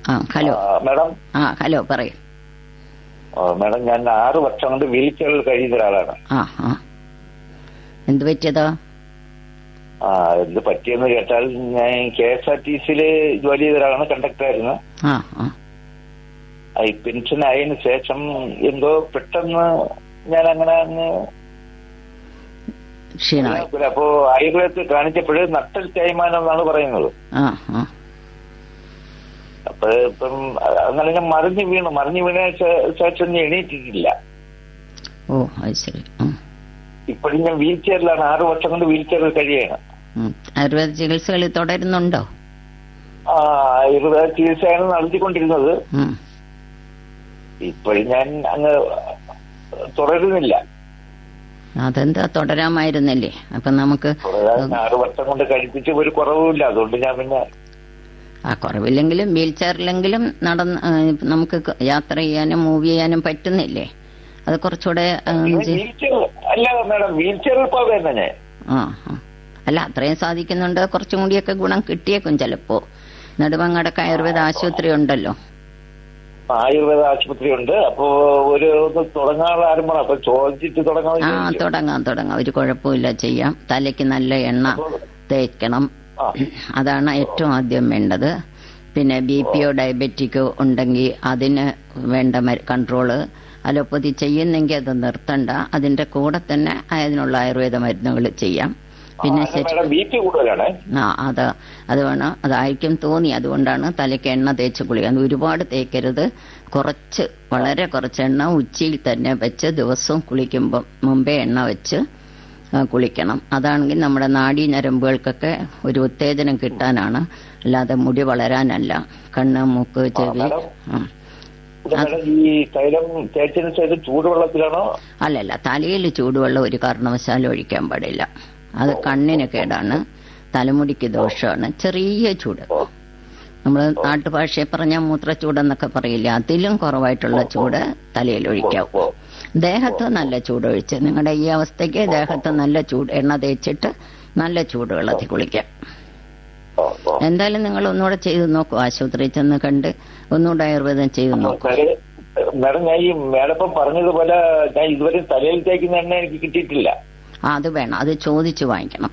ആ ഹലോ ആ, മാഡം ആ ഹലോ പറയൂ ആ, മാഡം ഞാൻ ആറ് വർഷം കൊണ്ട് വീൽ ചെയറിൽ കഴിയുന്ന ഒരാളാണ് ആ ആ എന്ത് പറ്റിയതോ ആ എന്ത് പറ്റിയെന്ന് കേട്ടാൽ ഞാൻ കെ എസ് ആർ ടി സിയിൽ ജോലി ചെയ്ത ഒരാളാണ് കണ്ടക്ടർ ആയിരുന്നു ആ ആ ആ, ഈ പെൻഷൻ ആയതിനു ശേഷം എന്തോ പെട്ടെന്ന് ഞാൻ അങ്ങനെ അങ്ങ് ക്ഷീണമായി അപ്പോ ആയുർവേദത്തിൽ കാണിച്ചപ്പോഴ് നട്ടൽ തേയ്മാനം എന്നാണ് പറയുന്നത് ആ ആ അപ്പൊ ഇപ്പം അങ്ങനെ ഞാൻ മറിഞ്ഞു വീണു മറിഞ്ഞു വീണ ശേ- ശേഷം ഞാൻ എണീറ്റിട്ടില്ല ഓ അത് ശരി ഉം. ഇപ്പോഴും ഞാൻ വീൽ ചെയറിലാണ് ആറ് വർഷം കൊണ്ട് വീൽ ചെയറിൽ കഴിയാണ് ഉം. ആയുർവേദ ചികിത്സകൾ തുടരുന്നുണ്ടോ ആ ആയുർവേദ ചികിത്സയാണ് നടത്തിക്കൊണ്ടിരുന്നത് ഉം. ഇപ്പോഴും ഞാൻ അങ്ങ് തുടരുന്നില്ല അതെന്താ തുടരാമായിരുന്നില്ലേ അപ്പൊ നമുക്ക് തുടരാൻ ആറ് വർഷം കൊണ്ട് കഴിപ്പിച്ച് ഒരു കുറവുമില്ല അതുകൊണ്ട് ഞാൻ പിന്നെ ആ കുറവില്ലെങ്കിലും വീൽ ചെയറിലെങ്കിലും നടന്ന് ആ, നമുക്ക് ക- യാത്ര ചെയ്യാനും മൂവ് ചെയ്യാനും പറ്റുന്നില്ലേ അത് കുറച്ചുകൂടെ ആ, ജി- വീൽ ചെയർ അല്ല മാഡം വീൽ ചെയറിൽ പോകാൻ തന്നെ ആ ആ. അല്ല അത്രയും സാധിക്കുന്നുണ്ട് കുറച്ചും കൂടിയൊക്കെ ഗുണം കിട്ടിയേക്കും ചിലപ്പോ നെടുമങ്ങടക്ക് ആയുർവേദ ആശുപത്രി ഉണ്ടല്ലോ ആയുർവേദ ആശുപത്രി ഉണ്ട് അപ്പോ ഒരു ഒന്ന് തുടങ്ങാനുള്ള ആരംഭമാണ് അപ്പൊ ചോദിച്ചിട്ട് തുടങ്ങാൻ ആ വിചാരിച്ചു. തുടങ്ങാം തുടങ്ങാം ഒരു കുഴപ്പമില്ല ചെയ്യാം തലയ്ക്ക് നല്ല എണ്ണ തേക്കണം ആ. അതാണ് ഏറ്റവും ആദ്യം വേണ്ടത് പിന്നെ ബി പിയോ ഡയബറ്റിക്കോ ഉണ്ടെങ്കിൽ അതിന് വേണ്ട കൺട്രോള് അലോപ്പതി ചെയ്യുന്നെങ്കിൽ അത് നിർത്തണ്ട അതിന്റെ കൂടെ തന്നെ അതിനുള്ള ആയുർവേദ മരുന്നുകൾ ചെയ്യാം പിന്നെ ആ, ശരി മാഡം ബി പി കൂടുതലാണ് ആ അത് അത് വേണം അതായിരിക്കും തോന്നി അതുകൊണ്ടാണ് തലയ്ക്ക് എണ്ണ തേച്ച് കുളിക്കുക അത് ഒരുപാട് തേക്കരുത് കുറച്ച് വളരെ കുറച്ച് എണ്ണ ഉച്ചയിൽ തന്നെ വെച്ച് ദിവസവും കുളിക്കുമ്പോൾ മുമ്പേ എണ്ണ വെച്ച് ആ, കുളിക്കണം അതാണെങ്കിൽ നമ്മുടെ നാഡീ ഞരമ്പുകൾക്കൊക്കെ ഒരു ഉത്തേജനം കിട്ടാനാണ് അല്ലാതെ മുടി വളരാനല്ല കണ്ണ് മൂക്ക് ചെവി മാഡം. ഉം. ഇത് മാഡം ഈ തൈലം തേച്ചതിന് ശേഷം ചൂടുവെള്ളത്തിലാണോ അല്ലല്ല തലയിൽ ചൂടുവെള്ളം ഒരു കാരണവശാലും ഒഴിക്കാൻ പാടില്ല അത് കണ്ണിന് കേടാണ് തലമുടിക്ക് ദോഷമാണ് ചെറിയ ചൂട് നമ്മൾ നാട്ടുഭാഷയെ പറഞ്ഞാൽ മൂത്രച്ചൂടെന്നൊക്കെ പറയില്ല അതിലും കുറവായിട്ടുള്ള ചൂട് തലയിൽ ഒഴിക്കാം ഓ, ദേഹത്ത് നല്ല ചൂടൊഴിച്ച് നിങ്ങളുടെ ഈ അവസ്ഥയ്ക്ക് ദേഹത്ത് നല്ല ചൂട് എണ്ണ തേച്ചിട്ട് നല്ല ചൂടുവെള്ളത്തിൽ കുളിക്കാം ഓ, ഓ. എന്തായാലും നിങ്ങൾ ഒന്നുകൂടെ ചെയ്ത് നോക്കൂ ആശുപത്രിയിൽ ചെന്ന് കണ്ട് ഒന്നുകൂടെ ആയുർവേദം ചെയ്ത് നോക്കൂ തലേ- മാഡം ഞാൻ ഈ മേഡപ്പം പറഞ്ഞതുപോലെ ഞാൻ ഇതുവരെ തലയിൽ തേക്കുന്ന എണ്ണ എനിക്ക് കിട്ടിയിട്ടില്ല ആ അത് വേണം അത് ചോദിച്ചു വാങ്ങിക്കണം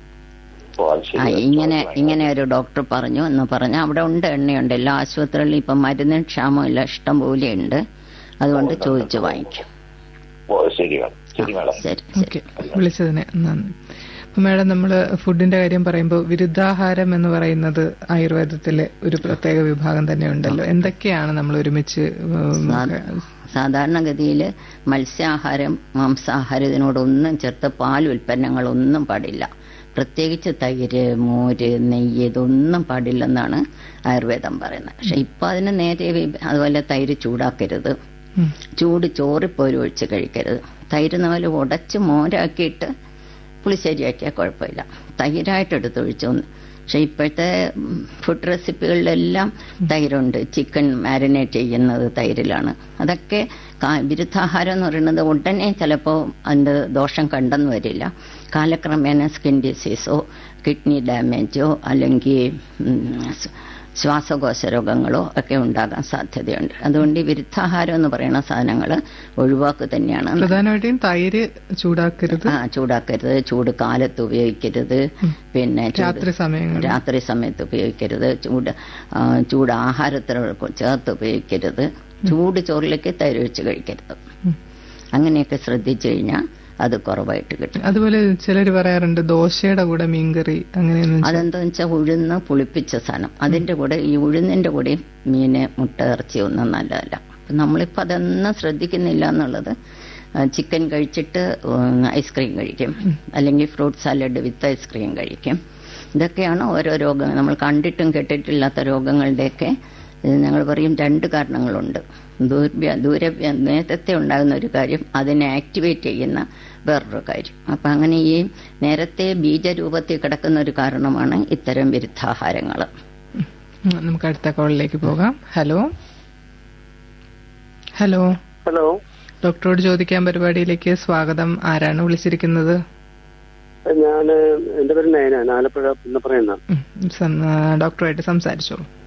ഓ, അത് ആ ശരി. ഇങ്ങനെ ഇങ്ങനെ ഒരു ഡോക്ടർ പറഞ്ഞു എന്ന് പറഞ്ഞ അവിടെ ഉണ്ട് എണ്ണയുണ്ട് എല്ലാ ആശുപത്രികളിലും ഇപ്പം മരുന്നിന് ക്ഷാമമില്ല ഇഷ്ടം പോലെ ഉണ്ട് അതുകൊണ്ട് ചോദിച്ചു വാങ്ങിക്കും ഓ ശരി മാഡം ശരി മാഡം ശരി ശരി ഓക്കെ വിളിച്ചതിന് നന്ദി അപ്പൊ മാഡം നമ്മൾ ഫുഡിന്റെ കാര്യം പറയുമ്പോൾ വിരുദ്ധാഹാരം എന്ന് പറയുന്നത് ആയുർവേദത്തിലെ ഒരു പ്രത്യേക വിഭാഗം തന്നെ ഉണ്ടല്ലോ എന്തൊക്കെയാണ് നമ്മൾ ഒരുമിച്ച് ഉം, സാധാരണഗതിയിൽ മത്സ്യാഹാരം മാംസാഹാരം ഇതിനോടൊന്നും ചേർത്ത് പാൽ ഉൽപ്പന്നങ്ങളൊന്നും പാടില്ല പ്രത്യേകിച്ച് തൈര് മോര് നെയ്യ് ഇതൊന്നും പാടില്ലെന്നാണ് ആയുർവേദം പറയുന്നത് പക്ഷെ ഇപ്പൊ അതിന് നേരെ വി- അതുപോലെ തൈര് ചൂടാക്കരുത് ഉം. ചൂട് ചോറിപ്പോലും ഒഴിച്ച് കഴിക്കരുത് തൈര് നമ്മൾ ഉടച്ച് മോരാക്കിയിട്ട് പുളിശ്ശേരിയാക്കിയാൽ കുഴപ്പമില്ല തൈരായിട്ട് എടുത്തൊഴിച്ചു പക്ഷെ ഇപ്പോഴത്തെ ഉം, ഫുഡ് റെസിപ്പികളിലെല്ലാം തൈരുണ്ട് ചിക്കൻ മാരിനേറ്റ് ചെയ്യുന്നത് തൈരിലാണ് അതൊക്കെ കാ- വിരുദ്ധാഹാരം എന്ന് പറയുന്നത് ഉടനെ ചിലപ്പോൾ അതിൻ്റെ ദോഷം കണ്ടെന്ന് വരില്ല കാലക്രമേണ സ്കിൻ ഡിസീസോ കിഡ്നി ഡാമേജോ അല്ലെങ്കിൽ ഉം, സ്- ശ്വാസകോശ രോഗങ്ങളോ ഒക്കെ ഉണ്ടാകാൻ സാധ്യതയുണ്ട് അതുകൊണ്ട് ഈ വിരുദ്ധാഹാരം എന്ന് പറയുന്ന സാധനങ്ങൾ ഒഴിവാക്കുക തന്നെയാണ് നല്ലത്. പ്രധാനമായിട്ടും തൈര് ചൂടാക്കരുത് ആ ചൂടാക്കരുത് ചൂട് കാലത്ത് ഉപയോഗിക്കരുത് പിന്നെ ചൂട് രാത്രി സമയങ്ങളിൽ രാത്രി സമയത്ത് ഉപയോഗിക്കരുത് ചൂട് ആ, ചൂട് ആഹാരത്തിനോട് ചേർത്ത് ഉപയോഗിക്കരുത് ചൂട് ചോറിലേക്ക് തൈര് ഒഴിച്ച് കഴിക്കരുത് ഉം. അങ്ങനെയൊക്കെ ശ്രദ്ധിച്ചു കഴിഞ്ഞാൽ അത് കുറവായിട്ട് കിട്ടും അതുപോലെ ചിലർ പറയാറുണ്ട് ദോശയുടെ കൂടെ മീൻകറി അങ്ങനെയൊന്നും ചെ- അതെന്താന്ന് വെച്ചാൽ ഉഴുന്ന് പുളിപ്പിച്ച സാധനം അതിന്റെ കൂടെ ഈ ഉഴുന്നിന്റെ കൂടെ മീന് മുട്ട ഇറച്ചി ഒന്നും നല്ലതല്ല അപ്പൊ നമ്മളിപ്പോ അതൊന്നും ശ്രദ്ധിക്കുന്നില്ല എന്നുള്ളത് ആ, ചിക്കൻ കഴിച്ചിട്ട് ഉം, ഐസ്ക്രീം കഴിക്കും അല്ലെങ്കിൽ ഫ്രൂട്ട് സാലഡ് വിത്ത് ഐസ്ക്രീം കഴിക്കും ഇതൊക്കെയാണ് ഓരോ രോഗങ്ങൾ നമ്മൾ കണ്ടിട്ടും കേട്ടിട്ടില്ലാത്ത രോഗങ്ങളുടെയൊക്കെ ഇത് ഞങ്ങൾ പറയും രണ്ട് കാരണങ്ങളുണ്ട് ദൂര്യ ദൂര നേരത്തെ ഉണ്ടാകുന്ന ഒരു കാര്യം അതിനെ ആക്ടിവേറ്റ് ചെയ്യുന്ന വേറൊരു കാര്യം അപ്പൊ അങ്ങനെ ഈ നേരത്തെ ബീജരൂപത്തിൽ കിടക്കുന്ന ഒരു കാരണമാണ് ഇത്തരം വിരുദ്ധാഹാരങ്ങൾ ഉം, നമുക്ക് അടുത്ത കോളിലേക്ക് പോകാം ഹലോ ഹലോ ഹലോ ഡോക്ടറോട് ചോദിക്കാൻ പരിപാടിയിലേക്ക് സ്വാഗതം ആരാണ് വിളിച്ചിരിക്കുന്നത് ഞാൻ എന്റെ പേര് നയനാണ് ആലപ്പുഴ പുന്നപ്പുറയെന്ന ഉം, സം- ആ, ഡോക്ടറുമായിട്ട് സംസാരിച്ചോളൂ